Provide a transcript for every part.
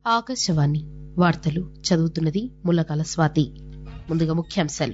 ఆకాశవాణి వార్తలు చదువుతున్నది ముల్లకాల స్వాతి ముందుగా ముఖ్యాంశాలు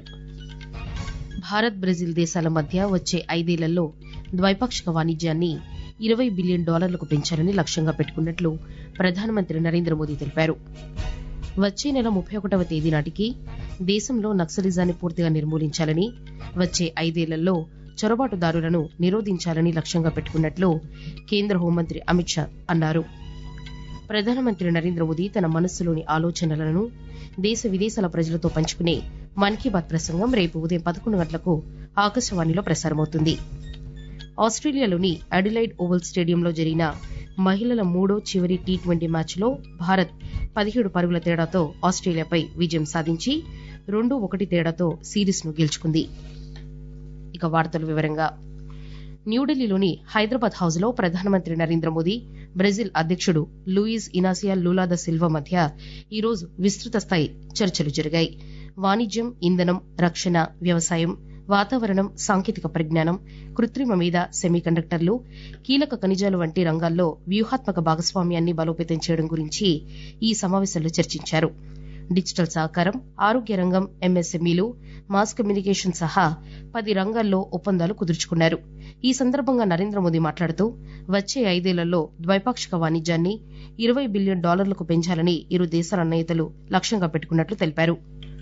భారత్ బ్రెజిల్ దేశాల మధ్య వచ్చే ఐదేళ్లలో ద్వైపాక్షిక వాణిజ్యాన్ని ఇరవై బిలియన్ డాలర్లకు పెంచాలని లక్ష్యంగా పెట్టుకున్నట్లు ప్రధానమంత్రి నరేంద్ర మోదీ తెలిపారు వచ్చే నెల ముప్పై ఒకటవ తేదీ నాటికి దేశంలో నక్సలిజాన్ని పూర్తిగా నిర్మూలించాలని వచ్చే ఐదేళ్లలో చొరబాటుదారులను నిరోధించాలని లక్ష్యంగా పెట్టుకున్నట్లు కేంద్ర హోంమంత్రి అమిత్ షా అన్నారు ప్రధానమంత్రి నరేంద్ర మోదీ తన మనస్సులోని ఆలోచనలను దేశ విదేశాల ప్రజలతో పంచుకునే మన్ కీ బాత్ ప్రసంగం రేపు ఉదయం పదకొండు గంటలకు ఆకాశవాణిలో ప్రసారమవుతుంది ఆస్ట్రేలియాలోని అడిలైడ్ ఓవల్ స్టేడియంలో జరిగిన మహిళల మూడో చివరి టీ ట్వంటీ మ్యాచ్లో భారత్ పదిహేడు పరుగుల తేడాతో ఆస్ట్రేలియాపై విజయం సాధించి రెండు ఒకటి తేడాతో సిరీస్ ను గెలుచుకుంది ఇక వార్తల వివరంగా న్యూఢిల్లీలోని హైదరాబాద్ హౌస్ లో ప్రధానమంత్రి నరేంద్ర మోదీ బ్రెజిల్ అధ్యకుడు Luiz Inacio Lula da Silva మధ్య ఈరోజు విస్తృత స్థాయి చర్చలు జరిగాయి వాణిజ్యం ఇంధనం రక్షణ వ్యవసాయం వాతావరణం సాంకేతిక పరిజ్ఞానం కృత్రిమ మీద సెమీకండక్టర్లు కీలక ఖనిజాలు వంటి రంగాల్లో వ్యూహాత్మక భాగస్వామ్యాన్ని బలోపేతం చేయడం గురించి ఈ సమావేశంలో చర్చించారు డిజిటల్ సహకారం ఆరోగ్య రంగం ఎంఎస్ఎంఈలు మాస్ కమ్యూనికేషన్ సహా పది రంగాల్లో ఒప్పందాలు కుదుర్చుకున్నారు ఈ సందర్భంగా నరేంద్ర మోదీ మాట్లాడుతూ వచ్చే ఐదేళ్లలో ద్వైపాక్షిక వాణిజ్యాన్ని ఇరవై బిలియన్ డాలర్లకు పెంచాలని ఇరు దేశాల నేతలు లక్ష్యంగా పెట్టుకున్నట్లు తెలిపారు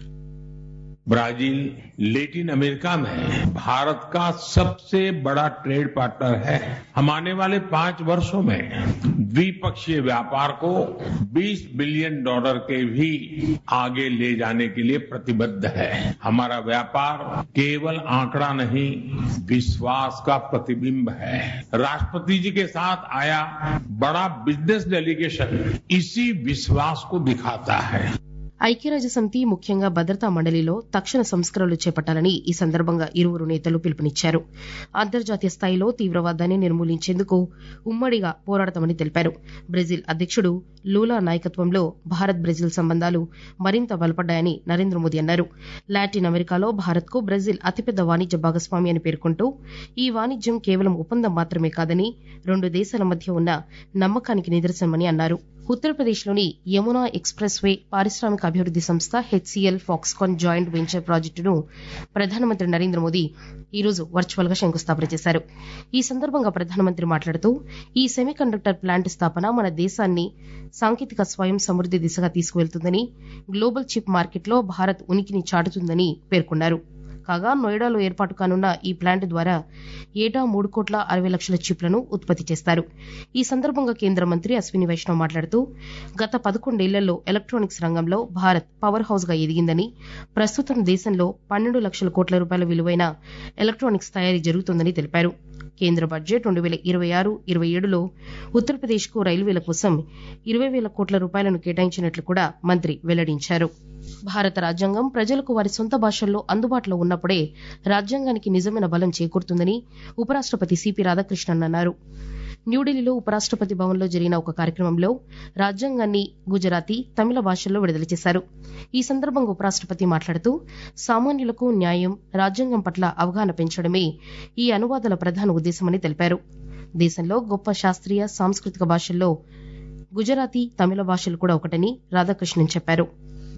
ब्राजील लेटिन अमेरिका में भारत का सबसे बड़ा ट्रेड पार्टनर है हम आने वाले पांच वर्षों में द्विपक्षीय व्यापार को 20 बिलियन डॉलर के भी आगे ले जाने के लिए प्रतिबद्ध है हमारा व्यापार केवल आंकड़ा नहीं विश्वास का प्रतिबिंब है राष्ट्रपति जी के साथ आया बड़ा बिजनेस डेलीगेशन इसी विश्वास को दिखाता है ఐక్యరాజ్య సమితి ముఖ్యంగా భద్రతా మండలిలో తక్షణ సంస్కరణలు చేపట్టాలని ఈ సందర్భంగా ఇరువురు నేతలు పిలుపునిచ్చారు అంతర్జాతీయ స్థాయిలో తీవ్రవాదాన్ని నిర్మూలించేందుకు ఉమ్మడిగా పోరాడతామని తెలిపారు బ్రెజిల్ అధ్యకుడు లూలా నాయకత్వంలో భారత్ బ్రెజిల్ సంబంధాలు మరింత బలపడ్డాయని నరేంద్ర మోదీ అన్నారు లాటిన్ అమెరికాలో భారత్ కు బ్రెజిల్ అతిపెద్ద వాణిజ్య భాగస్వామి అని పేర్కొంటూ ఈ వాణిజ్యం కేవలం ఒప్పందం మాత్రమే కాదని రెండు దేశాల మధ్య ఉన్న నమ్మకానికి నిదర్శనమని అన్నారు ఉత్తరప్రదేశ్లోని యమునా ఎక్స్ప్రెస్ వే పారిశ్రామిక అభివృద్ది సంస్థ హెచ్సీఎల్ ఫాక్స్కాన్ జాయింట్ వెంచర్ ప్రాజెక్టును ప్రధానమంత్రి నరేంద్ర మోదీ ఈరోజు వర్చువల్ గా శంకుస్థాపన చేశారు ఈ సందర్భంగా ప్రధానమంత్రి మాట్లాడుతూ ఈ సెమీకండక్టర్ ప్లాంట్ స్థాపన మన దేశాన్ని సాంకేతిక స్వయం సమృద్ది దిశగా తీసుకువెళ్తుందని గ్లోబల్ చిప్ మార్కెట్లో భారత్ ఉనికిని చాటుతుందని పేర్కొన్నారు కాగా నోయిడాలో ఏర్పాటు కానున్న ఈ ప్లాంట్ ద్వారా ఏటా మూడు కోట్ల అరవై లక్షల చిప్లను ఉత్పత్తి చేస్తారు ఈ సందర్భంగా కేంద్ర మంత్రి అశ్విని వైష్ణవ్ మాట్లాడుతూ గత పదకొండేళ్లలో ఎలక్ట్రానిక్స్ రంగంలో భారత్ పవర్ హౌస్ గా ఎదిగిందని ప్రస్తుతం దేశంలో పన్నెండు లక్షల కోట్ల రూపాయల విలువైన ఎలక్ట్రానిక్స్ తయారీ జరుగుతోందని తెలిపారు కేంద్ర బడ్జెట్ రెండు వేల ఇరవై ఆరు ఇరవై ఏడులో ఉత్తరప్రదేశ్ కు రైల్వేల కోసం ఇరవై వేల కోట్ల రూపాయలను కేటాయించినట్లు కూడా మంత్రి వెల్లడించారు భారత రాజ్యాంగం ప్రజలకు వారి సొంత భాషల్లో అందుబాటులో ఉన్నప్పుడే రాజ్యాంగానికి నిజమైన బలం చేకూరుతుందని ఉపరాష్టపతి సిపి రాధాకృష్ణన్ అన్నారు న్యూఢిల్లీలో ఉపరాష్టపతి భవన్లో జరిగిన ఒక కార్యక్రమంలో రాజ్యాంగాన్ని గుజరాతీ తమిళ భాషల్లో విడుదల చేశారు ఈ సందర్భంగా ఉపరాష్టపతి మాట్లాడుతూ సామాన్యులకు న్యాయం రాజ్యాంగం పట్ల అవగాహన పెంచడమే ఈ అనువాదాల ప్రధాన ఉద్దేశమని తెలిపారు దేశంలో గొప్ప శాస్త్రీయ సాంస్కృతిక భాషల్లో గుజరాతీ తమిళ భాషలు కూడా ఒకటని రాధాకృష్ణన్ చెప్పారు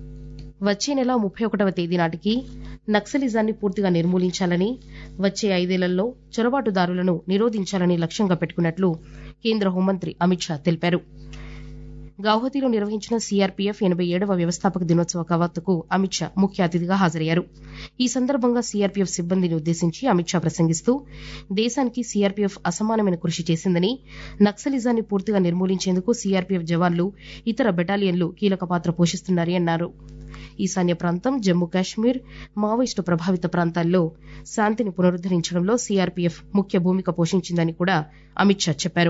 వచ్చే నెల ముప్పై ఒకటవ తేదీ నాటికి నక్సలిజాన్ని పూర్తిగా నిర్మూలించాలని వచ్చే ఐదేళ్లలో చొరబాటుదారులను నిరోధించాలని లక్ష్యంగా పెట్టుకున్నట్లు కేంద్ర హోంమంత్రి అమిత్ షా తెలిపారు గౌహతిలో నిర్వహించిన సీఆర్పీఎఫ్ ఎనబై ఏడవ వ్యవస్థాపక దినోత్సవ కవాతుకు అమిత్ షా ముఖ్య అతిథిగా హాజరయ్యారు ఈ సందర్భంగా సీఆర్పీఎఫ్ సిబ్బందిని ఉద్దేశించి అమిత్ షా ప్రసంగిస్తూ దేశానికి సీఆర్పీఎఫ్ అసమానమైన కృషి చేసిందని నక్సలిజాన్ని పూర్తిగా నిర్మూలించేందుకు సీఆర్పీఎఫ్ జవాన్లు ఇతర బెటాలియన్లు కీలక పాత్ర పోషిస్తున్నారని అన్నారు ఈశాన్య ప్రాంతం జమ్మూ కాశ్మీర్ మావోయిస్టు ప్రభావిత ప్రాంతాల్లో శాంతిని పునరుద్దరించడంలో సీఆర్పీఎఫ్ ముఖ్య భూమిక పోషించిందని కూడా అమిత్ షా చెప్పారు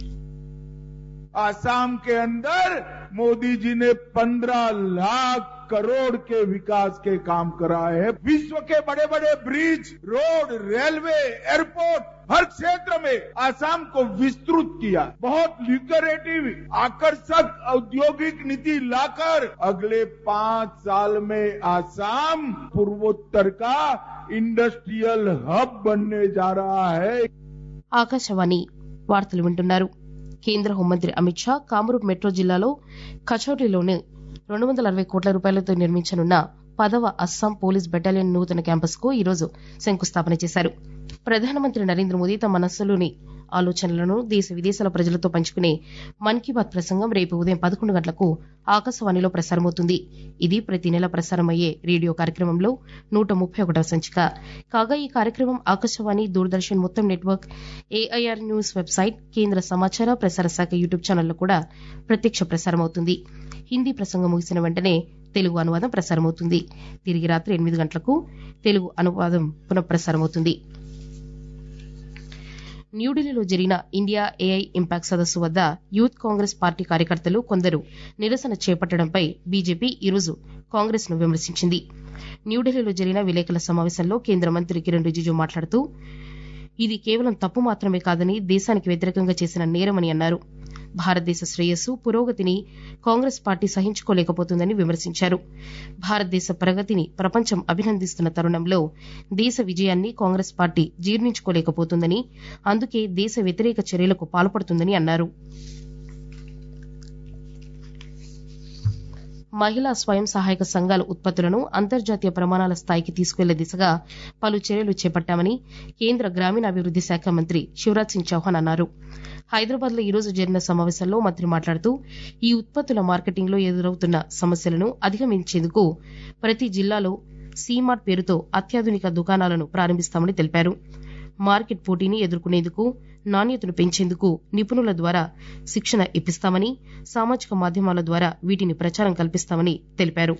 आसाम के अंदर मोदी जी ने 15 लाख करोड़ के विकास के काम कराए हैं विश्व के बड़े बड़े ब्रिज रोड रेलवे एयरपोर्ट हर क्षेत्र में आसाम को विस्तृत किया बहुत ल्यूकरेटिव आकर्षक औद्योगिक नीति लाकर अगले पांच साल में आसाम पूर्वोत्तर का इंडस्ट्रियल हब बनने जा रहा है ఆకాశవాణి వార్తలు వింటున్నారు కేంద్ర హోంమంత్రి అమిత్ షా కామరూప్ మెట్రో జిల్లాలో కచౌటిలోని రెండు వందల అరవై కోట్ల రూపాయలతో నిర్మించనున్న పదవ అస్సాం పోలీస్ బెటాలియన్ నూతన క్యాంపస్ కు ఈరోజు శంకుస్థాపన చేశారు ప్రధానమంత్రి నరేంద్ర మోదీ తమ మనస్సులోని ఆలోచనలను దేశ విదేశాల ప్రజలతో పంచుకునే మన్ కీ బాత్ ప్రసంగం రేపు ఉదయం పదకొండు గంటలకు ఆకాశవాణిలో ప్రసారమవుతుంది ఇది ప్రతి నెల ప్రసారమయ్యే రేడియో కార్యక్రమంలో నూట ముప్పై ఒకటవ సంచిక కాగా ఈ కార్యక్రమం ఆకాశవాణి దూరదర్శన్ మొత్తం నెట్వర్క్ ఏఐఆర్ న్యూస్ వెబ్సైట్ కేంద్ర సమాచార ప్రసార శాఖ యూట్యూబ్ ఛానల్లో కూడా ప్రత్యక్ష ప్రసారమవుతుంది హిందీ ప్రసంగం ముగిసిన వెంటనే తెలుగు అనువాదం ప్రసారమవుతుంది తిరిగి రాత్రి ఎనిమిది గంటలకు తెలుగు అనువాదం పునఃప్రసారమవుతుంది న్యూఢిల్లీలో జరిగిన ఇండియా ఏఐ ఇంపాక్ట్ సదస్సు వద్ద యూత్ కాంగ్రెస్ పార్టీ కార్యకర్తలు కొందరు నిరసన చేపట్టడంపై బీజేపీ ఈరోజు కాంగ్రెస్ ను విమర్శించింది న్యూఢిల్లీలో జరిగిన విలేకరుల సమావేశంలో కేంద్ర మంత్రి కిరణ్ రిజిజు మాట్లాడుతూ ఇది కేవలం తప్పు మాత్రమే కాదని దేశానికి వ్యతిరేకంగా చేసిన నేరమని అన్నారు భారతదేశ శ్రేయస్సు పురోగతిని కాంగ్రెస్ పార్టీ సహించుకోలేకపోతుందని విమర్శించారు భారతదేశ ప్రగతిని ప్రపంచం అభినందిస్తున్న తరుణంలో దేశ విజయాన్ని కాంగ్రెస్ పార్టీ జీర్ణించుకోలేకపోతుందని అందుకే దేశ వ్యతిరేక చర్యలకు పాల్పడుతుందని అన్నారు మహిళా స్వయం సహాయక సంఘాల ఉత్పత్తులను అంతర్జాతీయ ప్రమాణాల స్థాయికి తీసుకెళ్లే దిశగా పలు చర్యలు చేపట్టామని కేంద్ర గ్రామీణాభివృద్ది శాఖ మంత్రి శివరాజ్ సింగ్ చౌహాన్ అన్నారు హైదరాబాద్ లో ఈరోజు జరిగిన సమావేశంలో మంత్రి మాట్లాడుతూ ఈ ఉత్పత్తుల మార్కెటింగ్ లో ఎదురవుతున్న సమస్యలను అధిగమించేందుకు ప్రతి జిల్లాలో సీమార్ట్ పేరుతో అత్యాధునిక దుకాణాలను ప్రారంభిస్తామని తెలిపారు మార్కెట్ పోటీని ఎదుర్కొనేందుకు నాణ్యతను పెంచేందుకు నిపుణుల ద్వారా శిక్షణ ఇప్పిస్తామని సామాజిక మాధ్యమాల ద్వారా వీటిని ప్రచారం కల్పిస్తామని తెలిపారు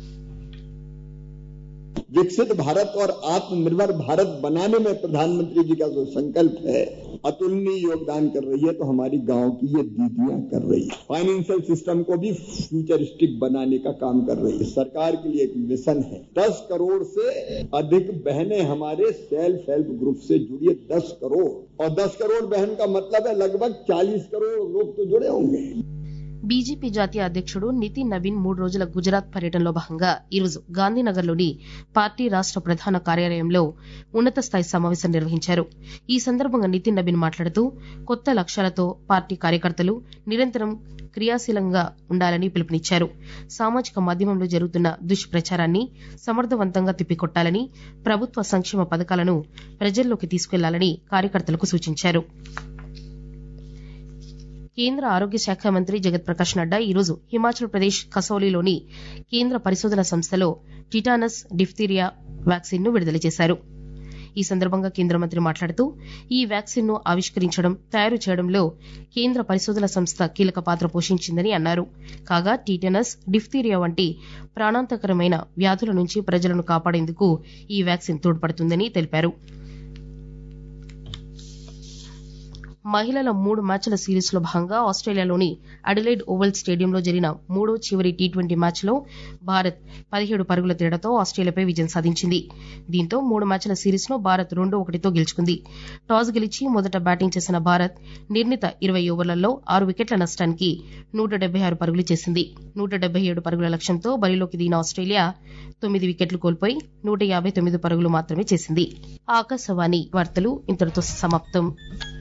विकसित भारत और आत्मनिर्भर भारत बनाने में प्रधानमंत्री जी का जो संकल्प है अतुलनीय योगदान कर रही है तो हमारी गांव की ये दीदियां कर रही है फाइनेंशियल सिस्टम को भी फ्यूचरिस्टिक बनाने का काम कर रही है सरकार के लिए एक मिशन है दस करोड़ से अधिक बहनें हमारे सेल्फ हेल्प ग्रुप से जुड़ी है दस करोड़ और दस करोड़ बहन का मतलब है लगभग चालीस करोड़ लोग तो जुड़े होंगे బీజేపీ జాతీయ అధ్యక్షుడు నితిన్ నవీన్ మూడు రోజుల గుజరాత్ పర్యటనలో భాగంగా ఈరోజు గాంధీనగర్లోని పార్టీ రాష్ట ప్రధాన కార్యాలయంలో ఉన్నత స్థాయి సమావేశం నిర్వహించారు ఈ సందర్భంగా నితిన్ నవీన్ మాట్లాడుతూ కొత్త లక్ష్యాలతో పార్టీ కార్యకర్తలు నిరంతరం క్రియాశీలంగా ఉండాలని పిలుపునిచ్చారు సామాజిక మాధ్యమంలో జరుగుతున్న దుష్ప్రచారాన్ని సమర్థవంతంగా తిప్పికొట్టాలని ప్రభుత్వ సంక్షేమ పథకాలను ప్రజల్లోకి తీసుకెళ్లాలని కార్యకర్తలకు సూచించారు కేంద్ర ఆరోగ్య శాఖ మంత్రి జగత్ ప్రకాష్ నడ్డా ఈరోజు హిమాచల్ ప్రదేశ్ కసౌలీలోని కేంద్ర పరిశోధన సంస్థలో టిటానస్ డిఫ్తీరియా వ్యాక్సిన్ ను విడుదల చేశారు ఈ సందర్భంగా కేంద్ర మంత్రి మాట్లాడుతూ ఈ వ్యాక్సిన్ ను ఆవిష్కరించడం తయారు చేయడంలో కేంద్ర పరిశోధన సంస్థ కీలక పాత్ర పోషించిందని అన్నారు కాగా టీటనస్ డిఫ్తీరియా వంటి ప్రాణాంతకరమైన వ్యాధుల నుంచి ప్రజలను కాపాడేందుకు ఈ వ్యాక్సిన్ తోడ్పడుతుందని తెలిపారు మహిళల మూడు మ్యాచ్ల సిరీస్ లో భాగంగా ఆస్ట్రేలియాలోని అడిలైడ్ ఓవల్ స్టేడియంలో జరిగిన మూడో చివరి టీ ట్వంటీ మ్యాచ్ లో భారత్ పదిహేడు పరుగుల తేడాతో ఆస్ట్రేలియాపై విజయం సాధించింది దీంతో మూడు మ్యాచ్ల సిరీస్ ను భారత్ రెండు ఒకటితో గెలుచుకుంది టాస్ గెలిచి మొదట బ్యాటింగ్ చేసిన భారత్ నిర్ణీత ఇరవై ఓవర్లలో ఆరు వికెట్ల నష్టానికి నూట డెబ్బై ఆరు పరుగులు చేసింది నూట డెబ్బై ఏడు పరుగుల లక్ష్యంతో బరిలోకి దిగిన ఆస్ట్రేలియా తొమ్మిది వికెట్లు కోల్పోయి నూట యాభై తొమ్మిది పరుగులు మాత్రమే చేసింది ఆకాశవాణి వార్తలు ఇంతటితో సమాప్తం